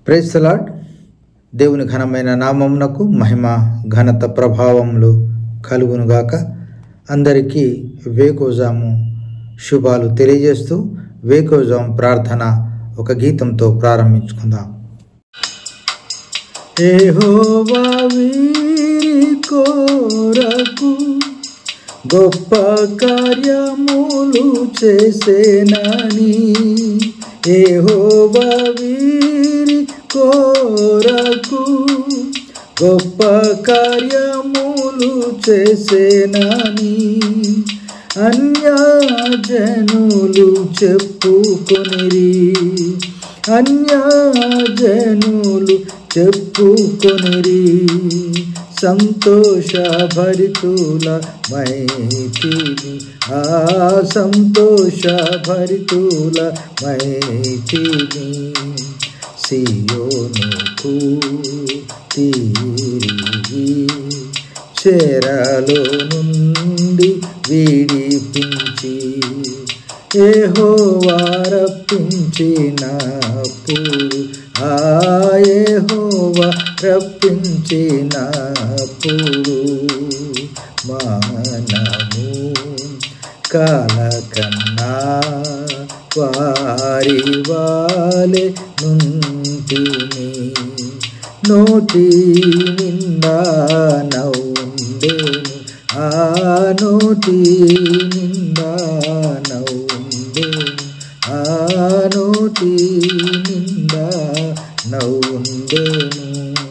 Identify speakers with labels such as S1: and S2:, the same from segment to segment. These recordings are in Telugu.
S1: ప్రైజ్ లాడ్ దేవుని ఘనమైన నామమునకు మహిమ ఘనత ప్రభావములు కలుగునుగాక అందరికీ వేకోజాము శుభాలు తెలియజేస్తూ వేకోజాం ప్రార్థన ఒక గీతంతో ప్రారంభించుకుందాం ఏహోవా వీరి కోరకు గొప్ప కార్యములు చేసేనని ఏహోవా వీరి కోరకు గొప్ప కార్యములు చేసేనని అన్యజనులు చెప్పుకొనిరి అన్యజనులు చెప్పుకొనిరి సంతోష భరితుల మైతిని ఆ సంతోష భరితుల మైతిని సియోనుకు తీరి చెరలో నుండి విడిపించి ఏహోవా రప్పించినప్పుడు ఆ ఏహోవా రప్పించినప్పుడు మనము కాలకన్నా వారి వాలే నుంటిని నోటి నిండా నవ్వుండేను ఆ నోటి నిండా నవ్వుండేను ఆ నోటి నిండా నవ్వుండేను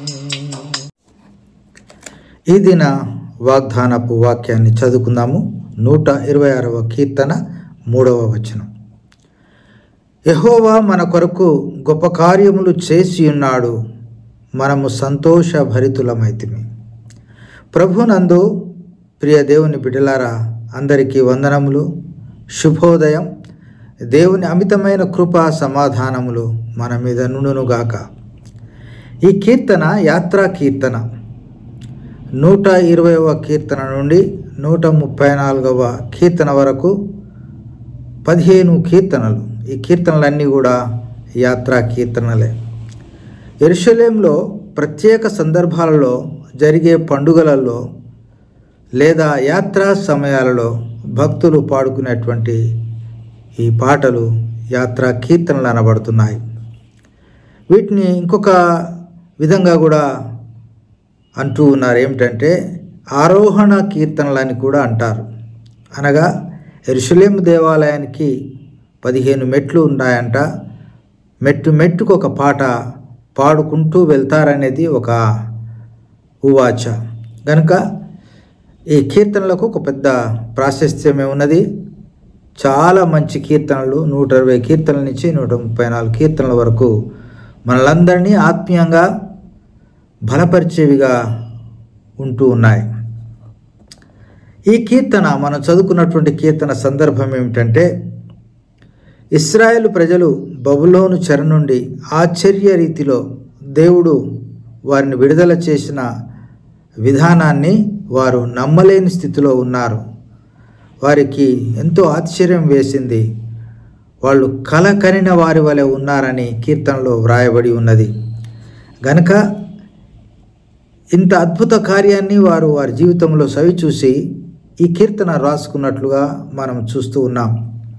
S1: ఈ దిన వాగ్దానపు వాక్యాన్ని చదువుకుందాము నూట ఇరవై ఆరవ కీర్తన మూడవ వచనం యహోవా మన కొరకు గొప్ప కార్యములు చేసి ఉన్నాడు మనము సంతోష భరితులమైతిమి ప్రభునందు ప్రియ దేవుని బిడ్డలారా అందరికీ వందనములు శుభోదయం దేవుని అమితమైన కృపా సమాధానములు మన మీద నుండునుగాక ఈ కీర్తన యాత్రా కీర్తన నూట ఇరవైవ కీర్తన నుండి నూట ముప్పై నాలుగవ కీర్తన వరకు పదిహేను కీర్తనలు ఈ కీర్తనలన్నీ కూడా యాత్రా కీర్తనలే ఎరుషలేంలో ప్రత్యేక సందర్భాలలో జరిగే పండుగలలో లేదా యాత్రా సమయాలలో భక్తులు పాడుకునేటువంటి ఈ పాటలు యాత్రా కీర్తనలు అనబడుతున్నాయి వీటిని ఇంకొక విధంగా కూడా అంటూ ఉన్నారు ఏమిటంటే ఆరోహణ కీర్తనలని కూడా అంటారు అనగా ఎరుషలేం దేవాలయానికి పదిహేను మెట్లు ఉన్నాయంట మెట్టు మెట్టుకు ఒక పాట పాడుకుంటూ వెళ్తారనేది ఒక ఉవాచ కనుక ఈ కీర్తనలకు ఒక పెద్ద ప్రాశస్త్యమే ఉన్నది చాలా మంచి కీర్తనలు నూట ఇరవై కీర్తనల నుంచి నూట ముప్పై నాలుగు కీర్తనల వరకు మనలందరినీ ఆత్మీయంగా బలపరిచేవిగా ఉంటూ ఉన్నాయి ఈ కీర్తన మనం చదువుకున్నటువంటి కీర్తన సందర్భం ఏమిటంటే ఇస్రాయేల్ ప్రజలు బబులోను చెర నుండి ఆశ్చర్య రీతిలో దేవుడు వారిని విడుదల చేసిన విధానాన్ని వారు నమ్మలేని స్థితిలో ఉన్నారు వారికి ఎంతో ఆశ్చర్యం వేసింది వాళ్ళు కల కనిన వారి వలె ఉన్నారని కీర్తనలో వ్రాయబడి ఉన్నది గనక ఇంత అద్భుత కార్యాన్ని వారు వారి జీవితంలో సవిచూసి ఈ కీర్తన రాసుకున్నట్లుగా మనం చూస్తూ ఉన్నాం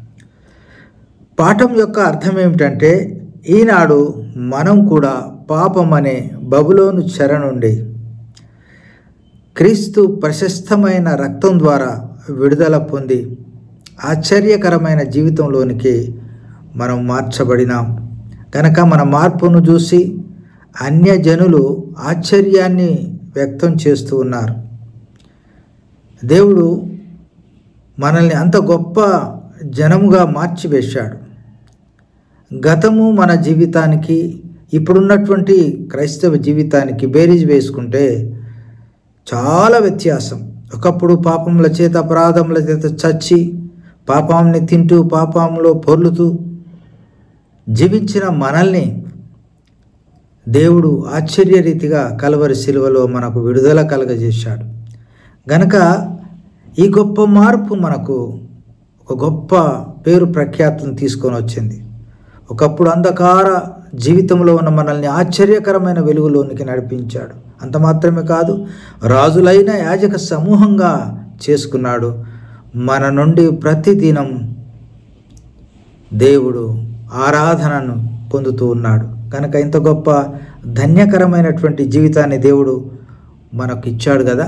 S1: పాఠం యొక్క అర్థం ఏమిటంటే ఈనాడు మనం కూడా పాపం అనే బబులోను చెర నుండి క్రీస్తు ప్రశస్తమైన రక్తం ద్వారా విడుదల పొంది ఆశ్చర్యకరమైన జీవితంలోనికి మనం మార్చబడినాం కనుక మన మార్పును చూసి అన్యజనులు ఆశ్చర్యాన్ని వ్యక్తం చేస్తూ ఉన్నారు దేవుడు మనల్ని అంత గొప్ప జనముగా మార్చివేశాడు గతము మన జీవితానికి ఇప్పుడున్నటువంటి క్రైస్తవ జీవితానికి బేరీజ్ వేసుకుంటే చాలా వ్యత్యాసం ఒకప్పుడు పాపముల చేత అపరాధముల చేత చచ్చి పాపాన్ని తింటూ పాపంలో పొర్లుతూ జీవించిన మనల్ని దేవుడు ఆశ్చర్యరీతిగా కలవరి శిలువలో మనకు విడుదల కలగజేశాడు గనక ఈ గొప్ప మార్పు మనకు ఒక గొప్ప పేరు ప్రఖ్యాతిని తీసుకొని వచ్చింది ఒకప్పుడు అంధకార జీవితంలో ఉన్న మనల్ని ఆశ్చర్యకరమైన వెలుగులోనికి నడిపించాడు అంత మాత్రమే కాదు రాజులైన యాజక సమూహంగా చేసుకున్నాడు మన నుండి ప్రతిదినం దేవుడు ఆరాధనను పొందుతూ ఉన్నాడు కనుక ఇంత గొప్ప ధన్యకరమైనటువంటి జీవితాన్ని దేవుడు మనకు ఇచ్చాడు కదా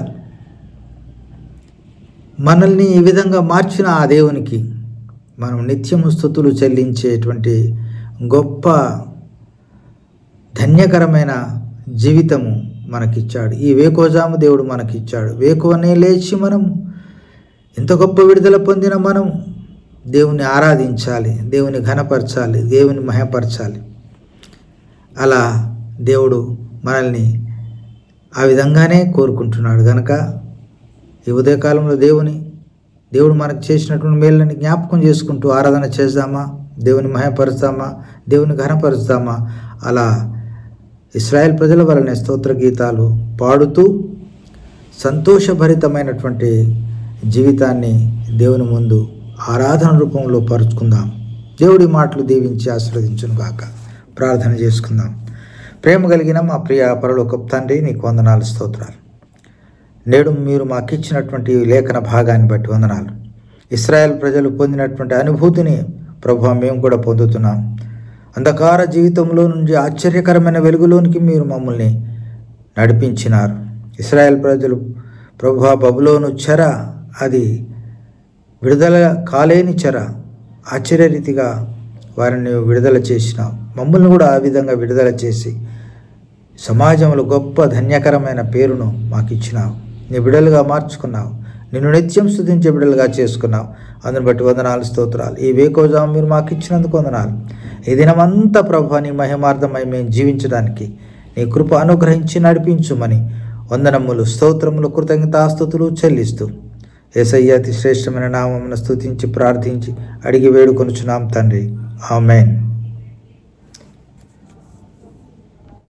S1: మనల్ని ఈ విధంగా మార్చిన ఆ దేవునికి మనం నిత్యము స్థుతులు చెల్లించేటువంటి గొప్ప ధన్యకరమైన జీవితము మనకిచ్చాడు ఈ వేకోజాము దేవుడు మనకిచ్చాడు వేకువనే లేచి మనము ఎంత గొప్ప విడుదల పొందిన మనం దేవుని ఆరాధించాలి దేవుని ఘనపరచాలి దేవుని మహపరచాలి అలా దేవుడు మనల్ని ఆ విధంగానే కోరుకుంటున్నాడు కనుక ఈ ఉదయకాలంలో దేవుని దేవుడు మనకు చేసినటువంటి మేళ్ళని జ్ఞాపకం చేసుకుంటూ ఆరాధన చేద్దామా దేవుని మహపరుస్తామా దేవుని ఘనపరుస్తామా అలా ఇస్రాయేల్ ప్రజల వలన స్తోత్ర గీతాలు పాడుతూ సంతోషభరితమైనటువంటి జీవితాన్ని దేవుని ముందు ఆరాధన రూపంలో పరుచుకుందాం దేవుడి మాటలు దీవించి ఆశీర్వదించును గాక ప్రార్థన చేసుకుందాం ప్రేమ కలిగిన మా ప్రియ పరలోక తండ్రి నీకు వందనాలు స్తోత్రాలు నేడు మీరు మాకు ఇచ్చినటువంటి ఈ లేఖన భాగాన్ని బట్టి వందనాలు ఇస్రాయేల్ ప్రజలు పొందినటువంటి అనుభూతిని ప్రభు మేము కూడా పొందుతున్నాం అంధకార జీవితంలో నుంచి ఆశ్చర్యకరమైన వెలుగులోనికి మీరు మమ్మల్ని నడిపించినారు ఇస్రాయేల్ ప్రజలు ప్రభు బబులోను చెర అది విడుదల కాలేని చెర ఆశ్చర్యరీతిగా వారిని విడుదల చేసినావు మమ్మల్ని కూడా ఆ విధంగా విడుదల చేసి సమాజంలో గొప్ప ధన్యకరమైన పేరును మాకు ఇచ్చినావు నీ బిడలుగా మార్చుకున్నావు నిన్ను నిత్యం స్థుతించే బిడలుగా చేసుకున్నావు అందుని బట్టి వందనాలు స్తోత్రాలు ఈ వేకోజాము మీరు మాకు ఇచ్చినందుకు వందనాలు ఈ దినమంతా ప్రభు నీ మహిమార్థమై మేము జీవించడానికి నీ కృప అనుగ్రహించి నడిపించుమని వందనములు స్తోత్రములు కృతజ్ఞతాస్తుతులు చెల్లిస్తూ ఏసయ్య అతి శ్రేష్టమైన నామమును స్తుతించి ప్రార్థించి అడిగి వేడుకొనుచున్నాం తండ్రి ఆమెన్